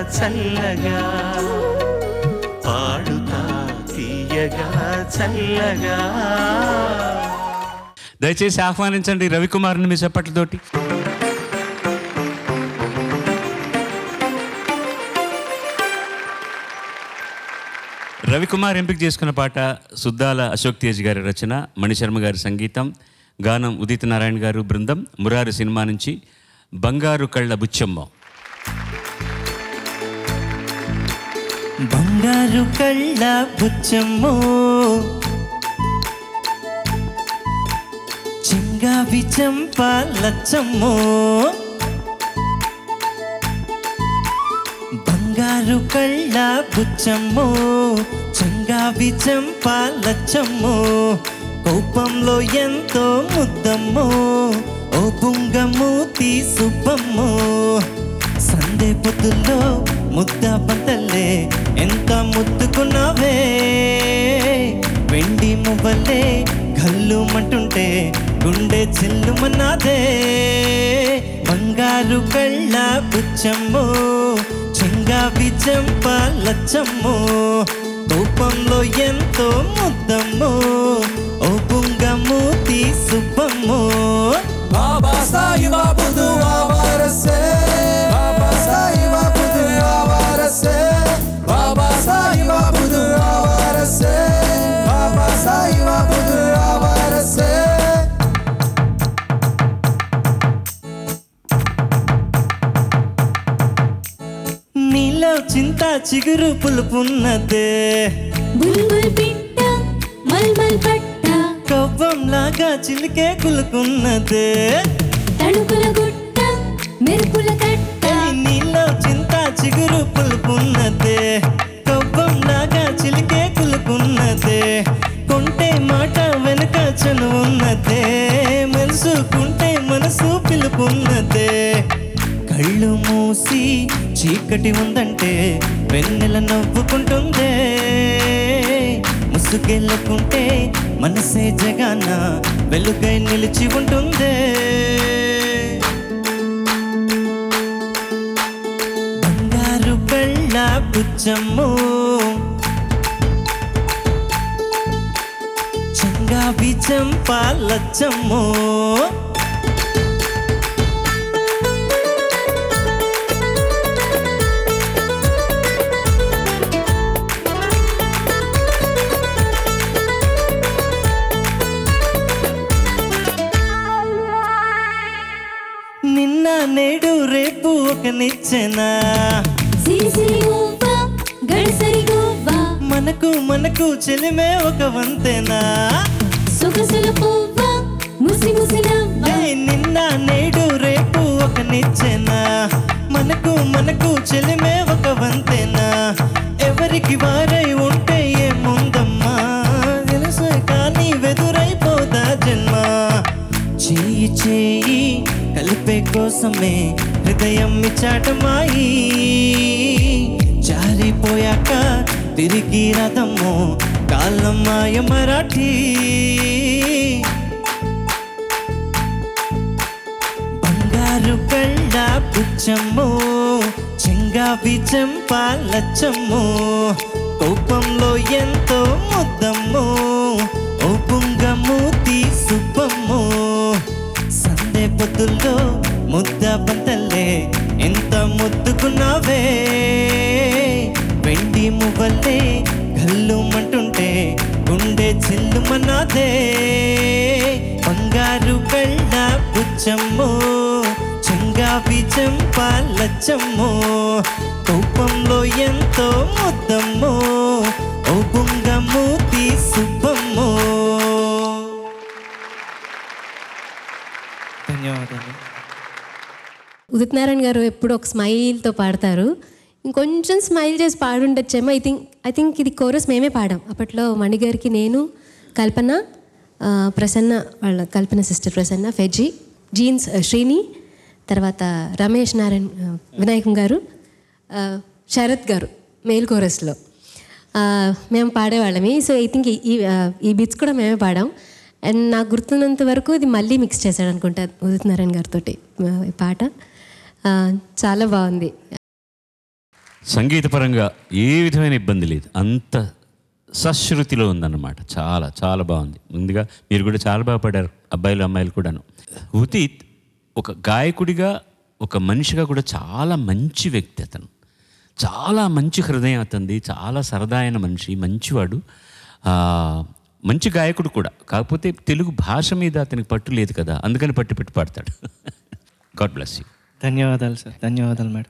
చల్లగా పాడుతా తీయగా చల్లగా దయచేసి ఆహ్వానించండి రవికుమార్ని మీ చప్పట్లతోటి రవికుమార్ ఎంపిక చేసుకున్న పాట సుద్దాల అశోక్ తేజ్ గారి రచన మణిశర్మ గారి సంగీతం గానం ఉదిత్ నారాయణ గారు బృందం మురారి సినిమా నుంచి బంగారు కళ్ళ బుచ్చమ్మ బంగారు కళ్ళ బుచ్చమ్మో చింగావి చంప లచ్చమ్మో బంగారు కళ్ళ బుచ్చమ్మో చింగావి చంప లచ్చమ్మో కోపంలో ఎంతో ముద్దమ్మో ఓ బుంగమూతి సుబ్బమ్మో సందే పొద్దుల్లో ముద్ద పంటలే ఎంత ముద్దుకున్నావే వెండి మువ్వలే కళ్ళు మంటుంటే గుండె చిల్లుమన్నాదే బంగారు కళ్ళ బుచ్చమ్మో చెంగావి చెంప లచ్చమ్మో కోపంలో ఎంతో ముద్దమ్మో ఓ బుంగమూతి సుబ్బమ్మో Baba saiba budu avarase Baba saiba budu avarase Baba saiba budu avarase Baba saiba budu avarase నీలో చింత చిగురు పులుపున్నదే బుల్బుల్ పిట్ట మల్మల్ పట్ట కవ్వంలాగా చిలికే కులుకున్నదే తణుకుల గుట్ట మెరుపుల కట్ట నీలో చింత చిగురు పులుపున్నదే కవ్వంలాగా చిలికే కులుకున్నదే కొంటే మాట వెనుక చనువున్నదే మనసుకుంటే మనసు పిలుపున్నదే కళ్ళు మూసి చీకటి ఉందంటే వెన్నెల నవ్వుకుంటుందే ముసుగెళ్ళకుంటే మనసే జగాన వెలుగై నిలిచి ఉంటుందే బంగారు కళ్ళ బుచ్చమ్మో చంగావి చంప లచ్చమ్మో నిన్న నేడు రేపు ఒక నిచ్చెనా సిరి సిరి ఊవ గడసరి గువ్వ మనకు మనకు చెలిమే ఒక వంతెనా సొగసుల పువ్వ ముసి ముసి నవ్వ ఏయ్, నిన్న నేడు రేపు ఒక నిచ్చెనా మనకు మనకు చెలిమే ఒక వంతెనా ఎవరికి వారై ఉంటే ఏముందమ్మా తెలుసు కానీ వెదురైపోదా జన్మ చేయి చేయి కలిపే కోసమే హృదయం చాటమాయి జారిపోయాక తిరిగి రథము కాలం మాయ మరాఠీ బంగారు కళ్ళ బుచ్చమ్మో చెంగావి చెంప లచ్చమ్మో కోపంలో ఎంతో ముద్దమ్మో ఓ పుంగమూతి సుబ్బమ్మో సందే పొద్దుల్లో ముద్ద పంటలే ఎంత ముద్దుకున్నావే వెండి మువ్వలే కళ్ళు మంటుంటే గుండె చిల్లుమన్నాదే బంగారు కళ్ళ బుచ్చమ్మో చెంగావి చెంప లచ్చమ్మో కోపంలో ఎంతో ముద్దమ్మో ఓ బుంగమూతి సుబ్బమ్మో ధన్యవాదాలు ఉదిత్ నారాయణ గారు ఎప్పుడు ఒక స్మైల్తో పాడతారు ఇంకొంచెం స్మైల్ చేసి పాడుండొచ్చేమో ఐ థింక్ ఐ థింక్ ఇది కోరస్ మేమే పాడాం అప్పట్లో మణిగారికి నేను కల్పన ఆ, ప్రసన్న వాళ్ళ కల్పన సిస్టర్ ప్రసన్న ఫెజీ జీన్స్ ఆ, శ్రీని తర్వాత రమేష్ నారాయణ ఆ, వినాయకం గారు ఆ, శరత్ గారు మేల్ కోరస్లో ఆ, మేము పాడేవాళ్ళమి సో ఐ థింక్ ఈ ఆ, ఈ బీట్స్ కూడా మేమే పాడాం అండ్ నాకు గుర్తున్నంత వరకు ఇది మళ్ళీ మిక్స్ చేశాడు అనుకుంటా ఉదిత్ నారాయణ గారితో ఈ పాట ఆ, చాలా బాగుంది సంగీతపరంగా ఏ విధమైన ఇబ్బంది లేదు అంత సశ్రుతిలో ఉందన్నమాట చాలా చాలా బాగుంది ముందుగా మీరు కూడా చాలా బాగా పాడారు అబ్బాయిలు అమ్మాయిలు కూడాను ఉదిత్ ఒక గాయకుడిగా ఒక మనిషిగా కూడా చాలా మంచి వ్యక్తి అతను చాలా మంచి హృదయం అతనిది చాలా సరదా అయిన మనిషి మంచివాడు ఆ, మంచి గాయకుడు కూడా కాకపోతే తెలుగు భాష మీద అతనికి పట్టు లేదు కదా అందుకని పట్టు పెట్టి పాడతాడు గాడ్ బ్లెస్ యూ ధన్యవాదాలు సార్ ధన్యవాదాలు మేడం